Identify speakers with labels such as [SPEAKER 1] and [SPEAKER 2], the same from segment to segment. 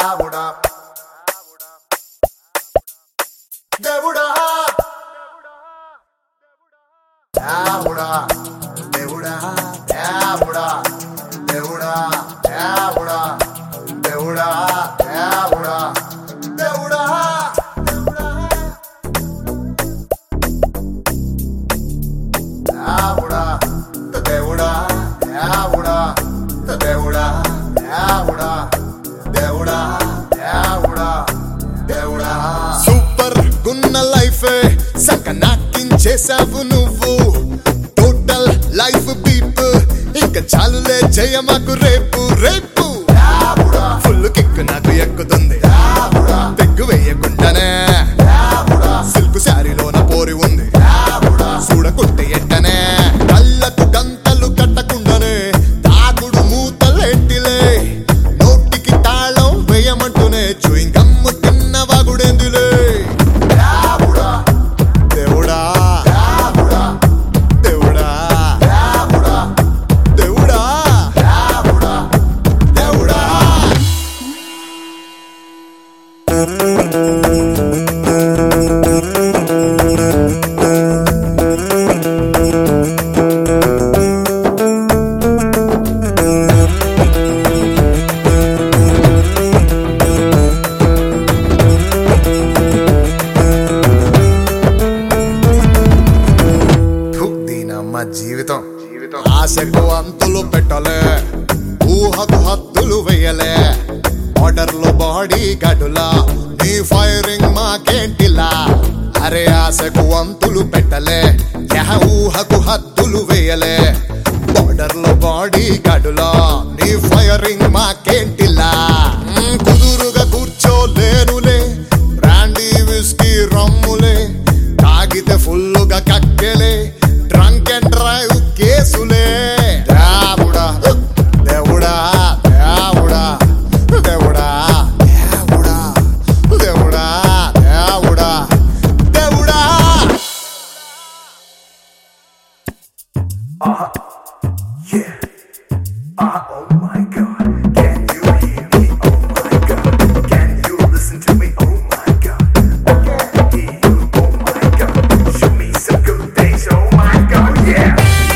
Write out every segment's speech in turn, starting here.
[SPEAKER 1] దేవుడా దేవుడా దేవుడా దేవుడా దేవుడా దేవుడా దేవుడా దేవుడా దేవుడా దేవుడా దేవుడా దేవుడా దేవుడా దేవుడా దేవుడా దేవుడా దేవుడా దేవుడా సూపర్ గున్న లైఫ్ సక నాకించేసావు నువ్వు టోటల్ లైఫ్ బీప్ ఇంకా చాలులే జయమాకు రేపు రేపు ఫుల్ కిక్ నాకు ఎక్కుతుంది తెగ్గు వేయకుండానే సిల్క్ శారీలోన పోరి ఉంది చూడకుంటే ఎట్టనే కళ్ళకు గంతలు కట్టకుండానే తాగుడు మూతలెట్టిలే నోటికి తాళం వేయమంటూనే చూయింగ్ గమ్ము తిన్న వాగుడేందులే దేవుడా దేవుడా దేవుడా దేవుడా దేవుడా థు, దీనమ్మ జీవితం ఆశకు అంతులు పెట్టలే ఊహకు హద్దులు వేయలే ఆర్డర్ లో బాడీ గడులా నీ ఫైరింగ్ మాకేంటిలా అరే ఆశకు అంతులు పెట్టలే యహ ఊహకు హద్దులు వేయలే బార్డర్ లో బాడీ గడులా నీ ఫైరింగ్ మాకేంటిలా మ్, కుదురుగా కూర్చోలేనులే బ్రాండీ విస్కీ రమ్ములే తాగితే ఫుల్లుగా కక్కెలే డ్రంక్ అండ్ డ్రైవ్ కేసులే దేవుడా దేవుడా దేవుడా దేవుడా దేవుడా దేవుడా దేవుడా దేవుడా
[SPEAKER 2] Yeah. Ah, oh my god. Can you hear me? Oh my god. Can you listen to me? Oh my god. I can hear you. Oh my god. Show me some good things. Oh my god. Yeah.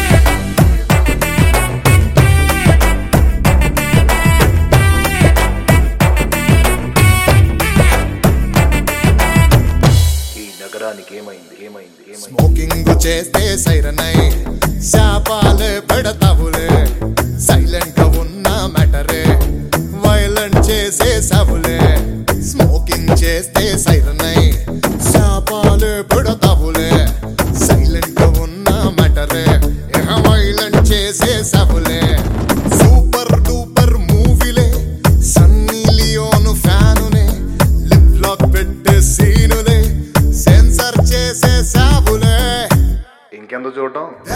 [SPEAKER 3] ఈ నగరానికి ఏమైంది ఏమైంది ఏమైంది
[SPEAKER 1] smoking చేస్తే సైరనై శాపాలే పెడతావులే silent గా ఉన్న మ్యాటరే violent చేసే సవులే smoking చేస్తే సైరనై శాపాలే పెడతావులే సైలెంట్ గా ఉన్న మ్యాటరే ఇహ వైలెంట్ చేసే సవులే సూపర్ డూపర్ మూవీలే సన్నీ లియోను ఫ్యానునే లిప్ లాక్ పెట్టే సీనులే సెన్సర్ చేసే సాబులే
[SPEAKER 3] ఇంకెందుకు చూడటం